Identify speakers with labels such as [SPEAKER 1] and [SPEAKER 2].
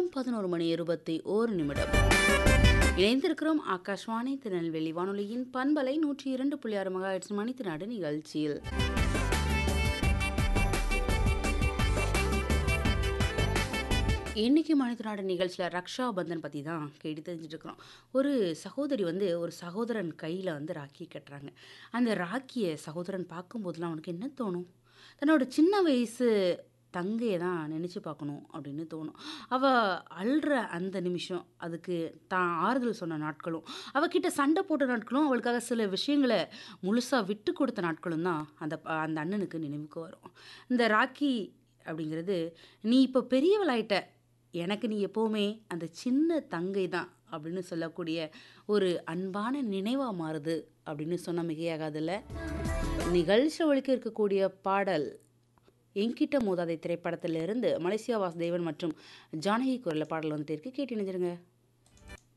[SPEAKER 1] நேரம் பதினோரு மணி இருபத்தி ஓரு நிமிடம் இணைந்திருக்கிறோம் ஆகாஷ்வாணி திருநெல்வேலி வானொலியின் பண்பலை நூற்றி இரண்டு புள்ளி ஆறு மகாயிட்ஸ் மணித்தினாடு நிகழ்ச்சியில் இன்றைக்கி மனிதநாடு நிகழ்ச்சியில் ரக்ஷா பந்தன் பற்றி தான் கேட்டு தெரிஞ்சுட்டு இருக்கிறோம் ஒரு சகோதரி வந்து ஒரு சகோதரன் கையில் வந்து ராக்கி கட்டுறாங்க அந்த ராக்கியை சகோதரன் பார்க்கும்போதெல்லாம் அவனுக்கு என்ன தோணும் தன்னோட சின்ன வயசு தங்கையை தான் நினச்சி பார்க்கணும் அப்படின்னு தோணும் அவள் அழுற அந்த நிமிஷம் அதுக்கு தான் ஆறுதல் சொன்ன நாட்களும் அவகிட்ட சண்டை போட்ட நாட்களும் அவளுக்காக சில விஷயங்களை முழுசாக விட்டு கொடுத்த நாட்களும் தான் அந்த ப- அந்த அண்ணனுக்கு நினைவுக்கு வரும் இந்த ராக்கி அப்படிங்கிறது நீ இப்போ பெரியவளாயிட்ட எனக்கு நீ எப்போவுமே அந்த சின்ன தங்கை தான் அப்படின்னு சொல்லக்கூடிய ஒரு அன்பான நினைவாக மாறுது அப்படின்னு சொன்ன மிகையாகாதுல்ல நிகழ்ச்சி ஒழிக்க இருக்கக்கூடிய பாடல் என்கிட்ட மோதாதை திரைப்படத்திலிருந்து மலேசியா வாசுதேவன் மற்றும் ஜானகி குரலில் பாடல் வந்துட்டு இருக்கு கேட்டு இணைஞ்சிருங்க